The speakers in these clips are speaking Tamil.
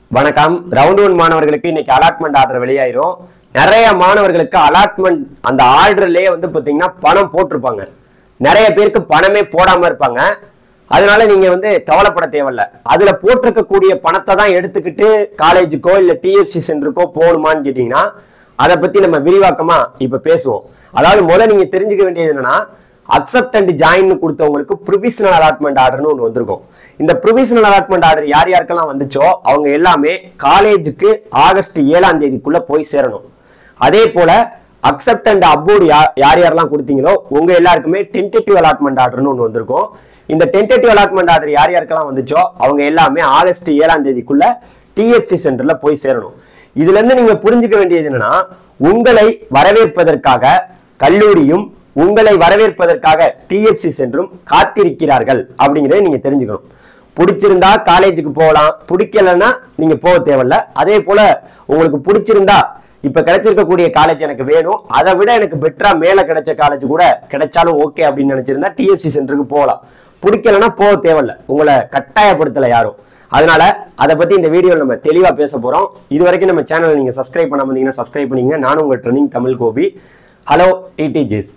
வணக்கம் ரவுண்ட் ஒன் மாணவர்களுக்கு இன்னைக்கு அலாட்மெண்ட் ஆர்டர் வெளியாயிரும் நிறைய மாணவர்களுக்கு அலாட்மெண்ட் அந்த ஆர்டர்லயே வந்து பாத்தீங்கன்னா பணம் போட்டிருப்பாங்க நிறைய பேருக்கு பணமே போடாம இருப்பாங்க அதனால நீங்க வந்து கவலைப்பட தேவையில்ல அதுல போட்டிருக்கக்கூடிய பணத்தை தான் எடுத்துக்கிட்டு காலேஜுக்கோ இல்ல டிஎஃப்சி சென்டருக்கோ போகணுமான்னு கேட்டீங்கன்னா அதை பத்தி நம்ம விரிவாக்கமா இப்ப பேசுவோம் அதாவது முதல்ல நீங்க தெரிஞ்சுக்க வேண்டியது என்னன்னா அக்செப்ட் அண்ட் ஜாயின் கொடுத்தவங்களுக்கு ப்ரொவிஷனல் அலாட்மெண்ட் ஆர்டர்னு ஒன்று வந்திருக்கும் இந்த ப்ரொவிஷனல் அலாட்மெண்ட் ஆர்டர் யார் யாருக்கெல்லாம் வந்துச்சோ அவங்க எல்லாமே காலேஜுக்கு ஆகஸ்ட் ஏழாம் தேதிக்குள்ள போய் சேரணும் அதே போல அக்செப்ட் அண்ட் அப்வோர்டு யார் யாரெல்லாம் கொடுத்தீங்களோ உங்க எல்லாருக்குமே டென்டேட்டிவ் அலாட்மெண்ட் ஆர்டர்னு ஒன்று வந்திருக்கும் இந்த டென்டேட்டிவ் அலாட்மெண்ட் ஆர்டர் யார் யாருக்கெல்லாம் வந்துச்சோ அவங்க எல்லாமே ஆகஸ்ட் ஏழாம் தேதிக்குள்ள டிஎஃப்சி சென்டர்ல போய் சேரணும் இதுல இருந்து நீங்க புரிஞ்சுக்க வேண்டியது என்னன்னா உங்களை வரவேற்பதற்காக கல்லூரியும் உங்களை வரவேற்பதற்காக டிஎஃப்சி சென்றும் காத்திருக்கிறார்கள் அப்படிங்கறத நீங்க தெரிஞ்சுக்கணும் பிடிச்சிருந்தா காலேஜுக்கு போகலாம் பிடிக்கலன்னா நீங்க போக தேவையில்ல அதே போல உங்களுக்கு பிடிச்சிருந்தா இப்ப கிடைச்சிருக்கக்கூடிய காலேஜ் எனக்கு வேணும் அதை விட எனக்கு பெட்டரா மேல கிடைச்ச காலேஜ் கூட கிடைச்சாலும் ஓகே அப்படின்னு நினைச்சிருந்தா டிஎஃப்சி சென்டருக்கு போகலாம் பிடிக்கலன்னா போக தேவையில்ல உங்களை கட்டாயப்படுத்தல யாரும் அதனால அதை பத்தி இந்த வீடியோவில் நம்ம தெளிவா பேச போறோம் இது வரைக்கும் நம்ம சேனலை நீங்க சப்ஸ்கிரைப் பண்ணாம இருந்தீங்கன்னா சப்ஸ்கிரைப் பண்ணீங்க நானும் உங்க ட்ரெனிங் தமிழ் கோபி ஹலோ டிடிஜிஸ்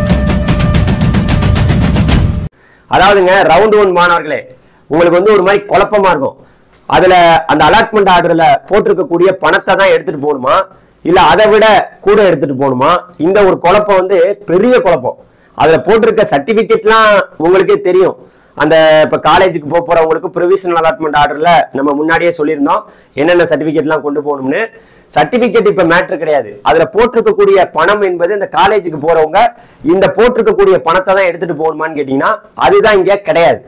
அதாவதுங்க ரவுண்ட் ஒன் மாணவர்களே உங்களுக்கு வந்து ஒரு மாதிரி குழப்பமா இருக்கும் அதுல அந்த அலாட்மெண்ட் ஆர்டர்ல போட்டிருக்கக்கூடிய பணத்தை தான் எடுத்துட்டு போகணுமா இல்ல அதை விட கூட எடுத்துட்டு போகணுமா இந்த ஒரு குழப்பம் வந்து பெரிய குழப்பம் அதுல போட்டிருக்க சர்டிபிகேட்லாம் உங்களுக்கே தெரியும் அந்த இப்ப காலேஜுக்கு போக போறவங்களுக்கு ப்ரொவிஷனல் அலாட்மெண்ட் ஆர்டர்ல நம்ம முன்னாடியே சொல்லியிருந்தோம் என்னென்ன சர்டிபிகேட்லாம் கொண்டு போகணும்னு சர்டிபிகேட் இப்ப மேட்ரு கிடையாது அதுல போட்டிருக்கக்கூடிய பணம் என்பது இந்த காலேஜுக்கு போறவங்க இந்த போட்டிருக்கக்கூடிய பணத்தை தான் எடுத்துட்டு போகணுமான்னு கேட்டீங்கன்னா அதுதான் இங்க கிடையாது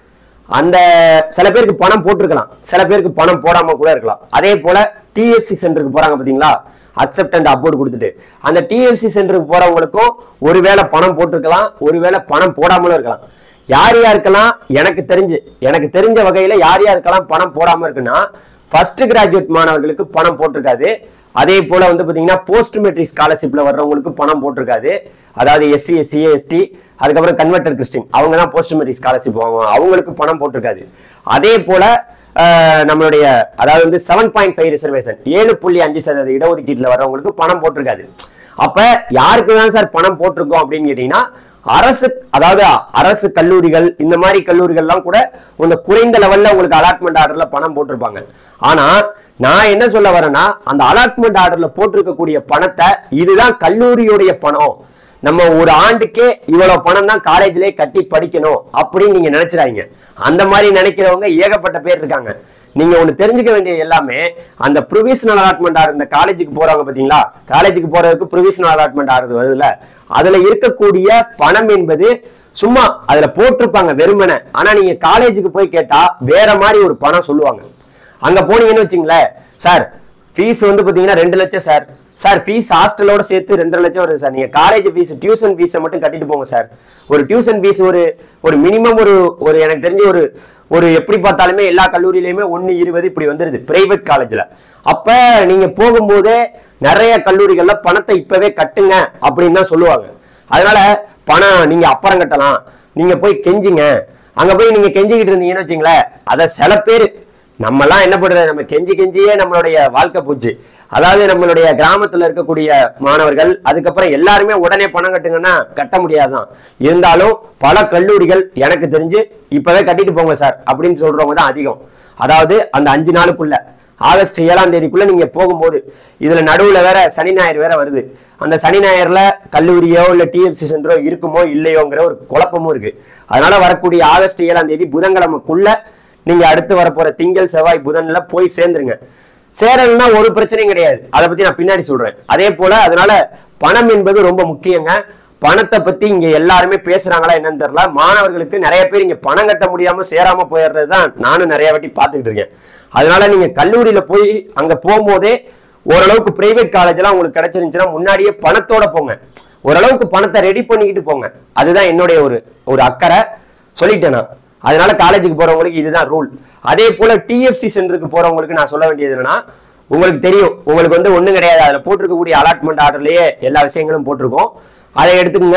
அந்த சில பேருக்கு பணம் போட்டிருக்கலாம் சில பேருக்கு பணம் போடாம கூட இருக்கலாம் அதே போல டிஎஃப்சி சென்டருக்கு போறாங்க பாத்தீங்களா அக்செப்ட் அண்ட் அப்வோர்டு கொடுத்துட்டு அந்த டிஎஃப்சி சென்டருக்கு போறவங்களுக்கும் ஒருவேளை பணம் போட்டிருக்கலாம் ஒருவேளை பணம் போடாமலும் இருக்கலாம் யார் யாருக்கெல்லாம் எனக்கு தெரிஞ்சு எனக்கு தெரிஞ்ச வகையில யார் யாருக்கெல்லாம் பணம் போடாம இருக்குன்னா ஃபர்ஸ்ட் கிராஜுவேட் மாணவர்களுக்கு பணம் போட்டிருக்காது அதே போல வந்து பாத்தீங்கன்னா போஸ்ட் மெட்ரிக் ஸ்காலர்ஷிப்ல வர்றவங்களுக்கு பணம் போட்டிருக்காது அதாவது எஸ்சி எஸ்சி எஸ்டி அதுக்கப்புறம் கன்வெர்டர் கிறிஸ்டின் அவங்க தான் போஸ்ட் மெட்ரிக் ஸ்காலர்ஷிப் வாங்குவாங்க அவங்களுக்கு பணம் போட்டிருக்காது அதே போல அஹ், நம்மளுடைய அதாவது வந்து செவன் பாயிண்ட் ஃபைவ் ரிசர்வேஷன் ஏழு புள்ளி அஞ்சு சதவீத இடஒதுக்கீட்டுல வர்றவங்களுக்கு பணம் போட்டிருக்காது அப்ப யாருக்கு தான் சார் பணம் போட்டிருக்கோம் அப்படின்னு கேட்டீங்கன்னா அரசு அதாவது அரசு கல்லூரிகள் இந்த மாதிரி கல்லூரிகள்லாம் கூட இந்த குறைந்த லெவல்ல உங்களுக்கு அலாட்மெண்ட் ஆர்டர்ல பணம் போட்டிருப்பாங்க ஆனா நான் என்ன சொல்ல வரேன்னா அந்த அலாட்மெண்ட் ஆர்டர்ல போட்டிருக்கக்கூடிய பணத்தை இதுதான் கல்லூரியுடைய பணம் நம்ம ஒரு ஆண்டுக்கே இவ்வளவு பணம் தான் காலேஜ்லயே கட்டி படிக்கணும் அப்படின்னு நீங்க நினைச்சிடாதீங்க அந்த மாதிரி நினைக்கிறவங்க ஏகப்பட்ட பேர் இருக்காங்க நீங்க ஒண்ணு தெரிஞ்சுக்க வேண்டியது எல்லாமே அந்த ப்ரொவிஷனல் அலாட்மெண்ட் ஆர்டர் இந்த காலேஜுக்கு போறவங்க பாத்தீங்களா காலேஜுக்கு போறதுக்கு ப்ரொவிஷனல் அலாட்மெண்ட் ஆர்டர் வருதுல அதுல இருக்கக்கூடிய பணம் என்பது சும்மா அதுல போட்டிருப்பாங்க வெறுமனே ஆனா நீங்க காலேஜுக்கு போய் கேட்டா வேற மாதிரி ஒரு பணம் சொல்லுவாங்க அங்க போனீங்கன்னு வச்சுங்களேன் சார் ஃபீஸ் வந்து பாத்தீங்கன்னா ரெண்டு லட்சம் சார் சார் ஃபீஸ் ஹாஸ்டலோட சேர்த்து ரெண்டரை லட்சம் வருது சார் நீங்க காலேஜ் ஃபீஸ் டியூஷன் ஃபீஸை மட்டும் கட்டிட்டு போங்க சார் ஒரு டியூஷன் ஃபீஸ் ஒரு ஒரு மினிமம் ஒரு ஒரு எனக்கு தெரிஞ்ச ஒரு ஒரு எப்படி பார்த்தாலுமே எல்லா கல்லூரியிலையுமே ஒன்னு இருபது இப்படி வந்துருது பிரைவேட் காலேஜ்ல அப்ப நீங்க போகும்போதே நிறைய கல்லூரிகள்ல பணத்தை இப்பவே கட்டுங்க அப்படின்னு தான் சொல்லுவாங்க அதனால பணம் நீங்க அப்புறம் கட்டலாம் நீங்க போய் கெஞ்சுங்க அங்க போய் நீங்க கெஞ்சிக்கிட்டு இருந்தீங்கன்னு வச்சுங்களேன் அதை சில பேர் நம்மலாம் என்ன பண்றது நம்ம கெஞ்சி கெஞ்சியே நம்மளுடைய வாழ்க்கை போச்சு அதாவது நம்மளுடைய கிராமத்துல இருக்கக்கூடிய மாணவர்கள் அதுக்கப்புறம் எல்லாருமே உடனே பணம் கட்டுங்கன்னா கட்ட முடியாதுதான் இருந்தாலும் பல கல்லூரிகள் எனக்கு தெரிஞ்சு இப்பவே கட்டிட்டு போங்க சார் அப்படின்னு சொல்றவங்க தான் அதிகம் அதாவது அந்த அஞ்சு நாளுக்குள்ள ஆகஸ்ட் ஏழாம் தேதிக்குள்ள நீங்க போகும்போது இதுல நடுவுல வேற சனி ஞாயிறு வேற வருது அந்த சனி ஞாயிறுல கல்லூரியோ இல்ல டிஎஃப்சி சென்டரோ இருக்குமோ இல்லையோங்கிற ஒரு குழப்பமும் இருக்கு அதனால வரக்கூடிய ஆகஸ்ட் ஏழாம் தேதி புதன்கிழமைக்குள்ள நீங்க அடுத்து வரப்போற திங்கள் செவ்வாய் புதன்ல போய் சேர்ந்துருங்க சேரணும்னா ஒரு பிரச்சனையும் கிடையாது அதை பத்தி நான் பின்னாடி சொல்றேன் அதே போல அதனால பணம் என்பது ரொம்ப முக்கியங்க பணத்தை பத்தி இங்க எல்லாருமே பேசுறாங்களா என்னன்னு தெரியல மாணவர்களுக்கு நிறைய பேர் இங்க பணம் கட்ட முடியாம சேராம போயிடுறது தான் நானும் நிறைய வாட்டி பார்த்துக்கிட்டு இருக்கேன் அதனால நீங்க கல்லூரியில போய் அங்க போகும்போதே ஓரளவுக்கு பிரைவேட் காலேஜ் எல்லாம் உங்களுக்கு கிடைச்சிருந்துச்சுன்னா முன்னாடியே பணத்தோட போங்க ஓரளவுக்கு பணத்தை ரெடி பண்ணிக்கிட்டு போங்க அதுதான் என்னுடைய ஒரு ஒரு அக்கறை சொல்லிட்டேன் நான் அதனால காலேஜுக்கு போறவங்களுக்கு இதுதான் ரூல் அதே போல டிஎஃப்சி சென்டருக்கு போறவங்களுக்கு நான் சொல்ல வேண்டியது என்னன்னா உங்களுக்கு தெரியும் உங்களுக்கு வந்து ஒண்ணும் கிடையாது அதுல போட்டிருக்கக்கூடிய அலாட்மெண்ட் ஆர்டர்லயே எல்லா விஷயங்களும் போட்டிருக்கோம் அதை எடுத்துக்கோங்க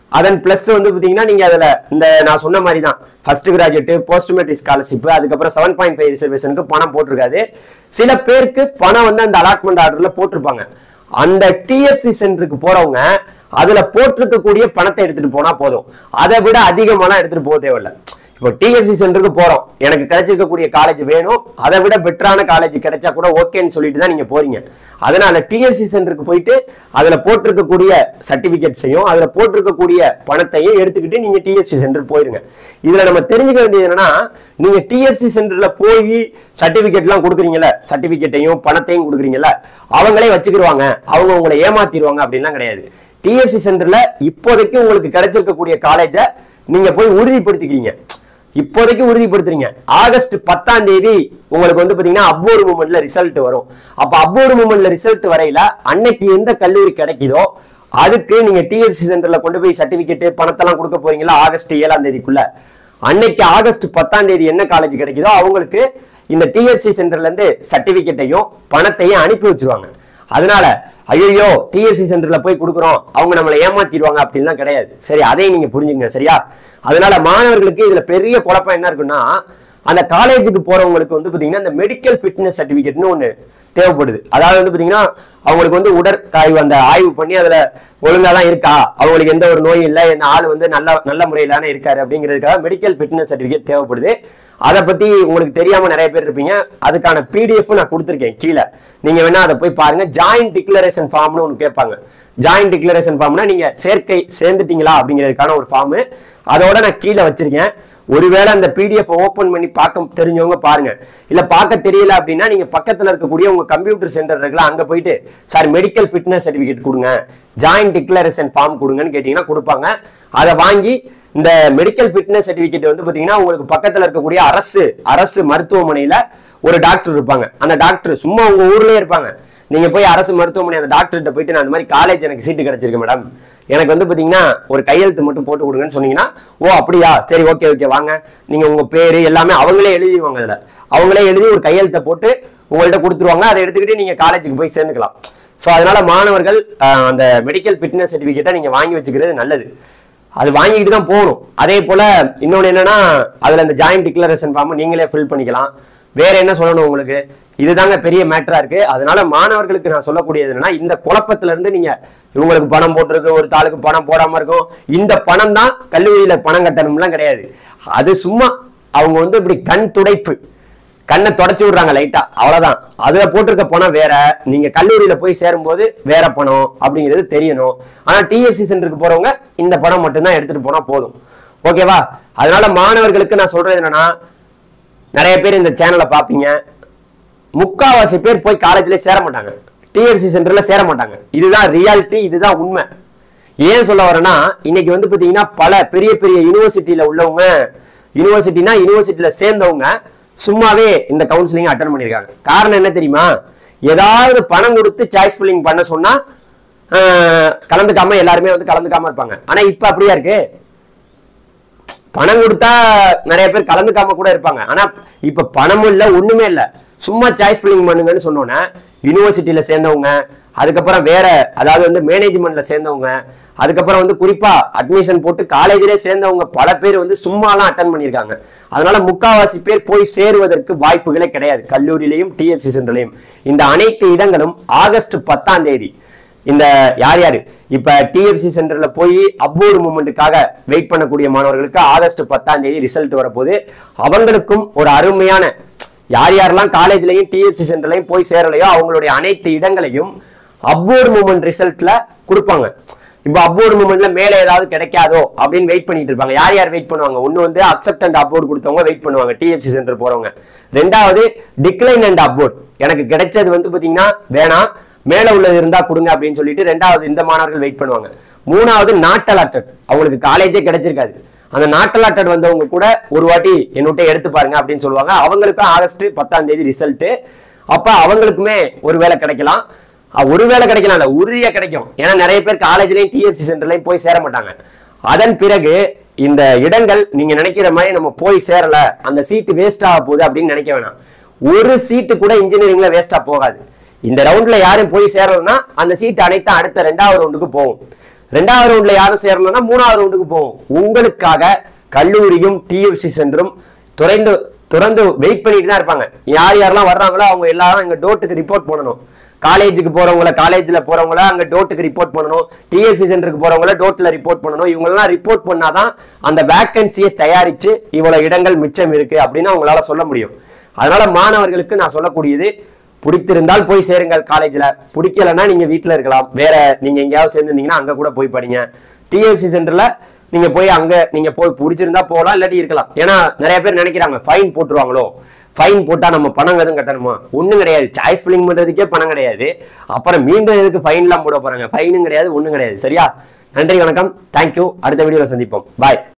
அதன் பிளஸ் வந்து பாத்தீங்கன்னா நீங்க அதுல இந்த நான் சொன்ன மாதிரி தான் first graduate post matric scholarship அதுக்கப்புறம் செவன் பாயிண்ட் ஃபைவ் ரிசர்வேஷனுக்கு பணம் போட்டிருக்காது சில பேருக்கு பணம் வந்து அந்த அலாட்மெண்ட் ஆர்டர்ல போட்டிருப்பாங்க அந்த டிஎஃப்சி சென்டருக்கு போறவங்க அதுல போட்டிருக்கக்கூடிய பணத்தை எடுத்துட்டு போனா போதும் அதை விட அதிகமான எடுத்துட்டு போக தேவையில்ல இப்போ டிஎஃப்சி சென்டருக்கு போறோம் எனக்கு கிடைச்சிருக்கக்கூடிய காலேஜ் வேணும் அதை விட பெட்டரான காலேஜ் கிடைச்சா கூட ஓகேன்னு சொல்லிட்டு தான் நீங்க போறீங்க அதனால டிஎஃப்சி சென்டருக்கு போயிட்டு அதுல போட்டிருக்கக்கூடிய சர்டிபிகேட்ஸையும் அதுல போட்டிருக்கக்கூடிய பணத்தையும் எடுத்துக்கிட்டு நீங்க டிஎஃப்சி சென்டர் போயிருங்க இதுல நம்ம தெரிஞ்சுக்க வேண்டியது என்னன்னா நீங்க டிஎஃப்சி சென்டர்ல போய் சர்டிபிகேட்லாம் கொடுக்குறீங்கல்ல சர்டிபிகேட்டையும் பணத்தையும் கொடுக்குறீங்கல்ல அவங்களே வச்சுக்கிடுவாங்க அவங்க உங்களை ஏமாத்திடுவாங்க அப்படின்லாம் கிடையாது டிஎஃப்சி சென்டர்ல இப்போதைக்கு உங்களுக்கு கிடைச்சிருக்கக்கூடிய காலேஜை நீங்க போய் உறுதிப்படுத்திக்கிறீங்க இப்போதைக்கு உறுதிப்படுத்துறீங்க ஆகஸ்ட் பத்தாம் தேதி உங்களுக்கு வந்து பாத்தீங்கன்னா அப்வோர்டு மூமெண்ட்ல ரிசல்ட் வரும் அப்ப அப்வோர்டு மூமெண்ட்ல ரிசல்ட் வரையில அன்னைக்கு எந்த கல்லூரி கிடைக்குதோ அதுக்கு நீங்க டிஎஃப்சி சென்டர்ல கொண்டு போய் சர்டிபிகேட் பணத்தெல்லாம் கொடுக்க போறீங்களா ஆகஸ்ட் ஏழாம் தேதிக்குள்ள அன்னைக்கு ஆகஸ்ட் பத்தாம் தேதி என்ன காலேஜ் கிடைக்குதோ அவங்களுக்கு இந்த டிஎஃப்சி சென்டர்ல இருந்து சர்டிபிகேட்டையும் பணத்தையும் அனுப்பி வச்சிருவாங்க அதனால ஐயோ டிஎஃப்சி சென்டர்ல போய் கொடுக்குறோம் அவங்க நம்மளை ஏமாத்திடுவாங்க அப்படின்லாம் கிடையாது சரி அதையும் நீங்க புரிஞ்சுங்க சரியா அதனால மாணவர்களுக்கு இதுல பெரிய குழப்பம் என்ன இருக்குன்னா அந்த காலேஜுக்கு போறவங்களுக்கு வந்து பாத்தீங்கன்னா இந்த மெடிக்கல் ஃபிட்னஸ் சர்டிபிகேட்னு ஒண்ணு தேவைப்படுது அதாவது வந்து பாத்தீங்கன்னா அவங்களுக்கு வந்து உடற்காய்வு அந்த ஆய்வு பண்ணி அதுல ஒழுங்கா தான் இருக்கா அவங்களுக்கு எந்த ஒரு நோயும் இல்லை இந்த ஆள் வந்து நல்ல நல்ல முறையில தானே இருக்காரு அப்படிங்கிறதுக்காக மெடிக்கல் ஃபிட்னஸ் சர்டிபிகேட் தேவைப்படுது அதை பத்தி உங்களுக்கு தெரியாம நிறைய பேர் இருப்பீங்க அதுக்கான பிடிஎஃப் நான் கொடுத்துருக்கேன் கீழே நீங்க வேணா அதை போய் பாருங்க ஜாயிண்ட் டிக்ளரேஷன் ஃபார்ம்னு ஒன்று கேட்பாங்க ஜாயிண்ட் டிக்ளரேஷன் ஃபார்ம்னா நீங்க சேர்க்கை சேர்ந்துட்டீங்களா அப்படிங்கிறதுக்கான ஒரு ஃபார்ம் அதோட நான் கீழே வச்சிருக்கேன் ஒருவேளை அந்த பிடிஎஃப் ஓபன் பண்ணி பார்க்க தெரிஞ்சவங்க பாருங்க இல்ல பார்க்க தெரியல அப்படின்னா நீங்க பக்கத்துல இருக்கக்கூடிய உங்க கம்ப்யூட்டர் சென்டர் இருக்குல்ல அங்க போயிட்டு சார் மெடிக்கல் ஃபிட்னஸ் சர்டிபிகேட் கொடுங்க ஜாயிண்ட் டிக்ளரேஷன் ஃபார்ம் கொடுங்கன்னு கேட்டீங்கன்னா கொடுப்பாங்க அதை வாங்கி இந்த மெடிக்கல் ஃபிட்னஸ் சர்டிபிகேட் வந்து பாத்தீங்கன்னா உங்களுக்கு பக்கத்துல இருக்கக்கூடிய அரசு அரசு மருத்துவமனையில ஒரு டாக்டர் இருப்பாங்க அந்த டாக்டர் சும்மா உங்க ஊர்லயே இருப்பாங்க நீங்க போய் அரசு மருத்துவமனை அந்த டாக்டர்கிட்ட போயிட்டு நான் அந்த மாதிரி காலேஜ் எனக்கு சீட்டு கிடைச்சிருக்கு மேடம் எனக்கு வந்து பாத்தீங்கன்னா ஒரு கையெழுத்து மட்டும் போட்டு கொடுங்கன்னு சொன்னீங்கன்னா ஓ அப்படியா சரி ஓகே ஓகே வாங்க நீங்க உங்க பேரு எல்லாமே அவங்களே எழுதிடுவாங்க அதுல அவங்களே எழுதி ஒரு கையெழுத்தை போட்டு உங்கள்ட்ட கொடுத்துருவாங்க அதை எடுத்துக்கிட்டு நீங்க காலேஜுக்கு போய் சேர்ந்துக்கலாம் ஸோ அதனால மாணவர்கள் ஆஹ், அந்த மெடிக்கல் ஃபிட்னஸ் சர்டிஃபிகேட்டை நீங்க வாங்கி வச்சுக்கிறது நல்லது அது வாங்கிட்டு தான் போகணும் அதே போல இன்னொன்று என்னன்னா அதுல இந்த ஜாயிண்ட் டிக்ளரேஷன் ஃபார்ம் நீங்களே ஃபில் பண்ணிக்கலாம் வேற என்ன சொல்லணும் உங்களுக்கு இதுதாங்க பெரிய மேட்டரா இருக்கு அதனால மாணவர்களுக்கு நான் சொல்லக்கூடியது என்னன்னா இந்த குழப்பத்துல இருந்து நீங்க இவங்களுக்கு பணம் போட்டிருக்கு ஒரு தாளுக்கு பணம் போடாம இருக்கும் இந்த பணம் தான் கல்லூரியில பணம் கட்டணும்லாம் கிடையாது அது சும்மா அவங்க வந்து இப்படி கண் துடைப்பு கண்ணை தொடச்சி விடுறாங்க லைட்டா அவ்வளவுதான் அதுல போட்டிருக்க பணம் வேற நீங்க கல்லூரியில போய் சேரும்போது வேற பணம் அப்படிங்கிறது தெரியணும் ஆனா டிஎஃப்சி சென்டருக்கு போறவங்க இந்த பணம் மட்டும்தான் எடுத்துட்டு போனா போதும் ஓகேவா அதனால மாணவர்களுக்கு நான் சொல்றது என்னன்னா நிறைய பேர் இந்த சேனலை பார்ப்பீங்க முக்காவாசி பேர் போய் காலேஜ்ல சேர மாட்டாங்க டிஎஃப்சி சென்டர்ல சேர மாட்டாங்க இதுதான் ரியாலிட்டி இதுதான் உண்மை ஏன் சொல்ல வரேன்னா இன்னைக்கு வந்து பாத்தீங்கன்னா பல பெரிய பெரிய யூனிவர்சிட்டியில உள்ளவங்க யூனிவர்சிட்டினா யூனிவர்சிட்டியில சேர்ந்தவங்க சும்மாவே இந்த கவுன்சிலிங் அட்டன் பண்ணியிருக்காங்க காரணம் என்ன தெரியுமா ஏதாவது பணம் கொடுத்து சாய்ஸ் ஃபில்லிங் பண்ண சொன்னா ஆஹ், கலந்துக்காம எல்லாருமே வந்து கலந்துக்காம இருப்பாங்க ஆனா இப்ப அப்படியா இருக்கு பணம் கொடுத்தா நிறைய பேர் கலந்துக்காம கூட இருப்பாங்க ஆனா இப்ப பணமும் இல்ல ஒண்ணுமே இல்ல சும்மா சாய்ஸ் ஃபில்லிங் பண்ணுங்கன்னு சொன்னோன்னே யூனிவர்சிட்டியில சேர்ந்தவங்க அதுக்கப்புறம் வேற அதாவது வந்து மேனேஜ்மெண்ட்ல சேர்ந்தவங்க அதுக்கப்புறம் வந்து குறிப்பா அட்மிஷன் போட்டு காலேஜிலே சேர்ந்தவங்க பல பேர் வந்து சும்மாலாம் அட்டன் பண்ணியிருக்காங்க அதனால முக்காவாசி பேர் போய் சேருவதற்கு வாய்ப்புகளே கிடையாது கல்லூரியிலையும் டிஎஃப்சி சென்டர்லையும் இந்த அனைத்து இடங்களும் ஆகஸ்ட் பத்தாம் தேதி இந்த யார் யாரு இப்ப டிஎஃப்சி சென்டர்ல போய் அப்வோர்டு மூமெண்ட்டுக்காக வெயிட் பண்ணக்கூடிய மாணவர்களுக்கு ஆகஸ்ட் பத்தாம் தேதி ரிசல்ட் வரப்போகுது அவங்களுக்கும் ஒரு அருமையான யார் யாரெல்லாம் காலேஜ்லயும் டிஎஃப்சி சென்டர்லயும் போய் சேரலையோ அவங்களுடைய அனைத்து இடங்களையும் அப்வோர்டு மூமெண்ட் ரிசல்ட்ல கொடுப்பாங்க இப்போ அப்வோர்டு மூமெண்ட்ல மேல ஏதாவது கிடைக்காதோ அப்படின்னு வெயிட் பண்ணிட்டு இருப்பாங்க யார் யார் வெயிட் பண்ணுவாங்க ஒன்னு வந்து அக்செப்ட் அண்ட் அப்வோர்டு கொடுத்தவங்க வெயிட் பண்ணுவாங்க டிஎஃப்சி சென்டர் போறவங்க ரெண்டாவது டிக்ளைன் அண்ட் அப்வோர்ட் எனக்கு கிடைச்சது வந்து பாத்தீங்கன்னா வேணாம் மேல உள்ளது இருந்தா கொடுங்க அப்படின்னு சொல்லிட்டு ரெண்டாவது இந்த மாணவர்கள் வெயிட் பண்ணுவாங்க மூணாவது நாட் அலாட்டட் அவங்களுக்கு காலேஜே கிடைச்சிருக்காது அந்த நாட் அலாட்டட் வந்தவங்க கூட ஒரு வாட்டி என்னுட்ட எடுத்து பாருங்க அப்படின்னு சொல்லுவாங்க அவங்களுக்கும் ஆகஸ்ட் பத்தாம் தேதி ரிசல்ட் அப்ப அவங்களுக்குமே ஒரு வேலை கிடைக்கலாம் அஹ் ஒரு வேலை கிடைக்கலாம் இல்ல உறுதியா கிடைக்கும் ஏன்னா நிறைய பேர் காலேஜ்லயும் டிஎஃப்சி சென்டர்லயும் போய் சேர மாட்டாங்க அதன் பிறகு இந்த இடங்கள் நீங்க நினைக்கிற மாதிரி நம்ம போய் சேரல அந்த சீட்டு வேஸ்ட் ஆக போகுது அப்படின்னு நினைக்க வேணாம் ஒரு சீட்டு கூட இன்ஜினியரிங்ல வேஸ்டா போகாது இந்த ரவுண்ட்ல யாரும் போய் சேரணும்னா அந்த சீட் அனைத்தும் அடுத்த ரெண்டாவது ரவுண்டுக்கு போகும் ரெண்டாவது ரவுண்ட்ல யாரும் சேரணும்னா மூணாவது ரவுண்டுக்கு போவோம் உங்களுக்காக கல்லூரியும் டிஎஃப்சி சென்றும் துறைந்து துறந்து வெயிட் பண்ணிட்டு தான் இருப்பாங்க யார் யாரெல்லாம் வர்றாங்களோ அவங்க எல்லாரும் எங்க டோட்டுக்கு ரிப்போர்ட் பண்ணணும் காலேஜுக்கு போறவங்கள காலேஜ்ல போறவங்கள அங்க டோட்டுக்கு ரிப்போர்ட் பண்ணணும் டிஎஸ்சி சென்டருக்கு போறவங்கள டோட்ல ரிப்போர்ட் பண்ணணும் இவங்கெல்லாம் ரிப்போர்ட் பண்ணாதான் அந்த வேக்கன்சியை தயாரிச்சு இவ்வளவு இடங்கள் மிச்சம் இருக்கு அப்படின்னு அவங்களால சொல்ல முடியும் அதனால மாணவர்களுக்கு நான் சொல்லக்கூடியது பிடித்திருந்தால் போய் சேருங்கள் காலேஜ்ல பிடிக்கலன்னா நீங்க வீட்ல இருக்கலாம் வேற நீங்க எங்கேயாவது சேர்ந்துருந்தீங்கன்னா அங்க கூட போய் படிங்க டிஎஃப்சி சென்டர்ல நீங்க போய் அங்க நீங்க போய் பிடிச்சிருந்தா போகலாம் இல்லாட்டி இருக்கலாம் ஏன்னா நிறைய பேர் நினைக்கிறாங்க ஃபைன் போட்டுருவாங்களோ ஃபைன் போட்டா நம்ம பணம் எதுவும் கட்டணுமா ஒண்ணும் கிடையாது சாய்ஸ் ஃபில்லிங் பண்றதுக்கே பணம் கிடையாது அப்புறம் மீண்டும் எதுக்கு ஃபைன்லாம் போட போறாங்க ஃபைனும் கிடையாது ஒண்ணும் கிடையாது சரியா நன்றி வணக்கம் தேங்க்யூ அடுத்த வீடியோல சந்திப்போம் பாய்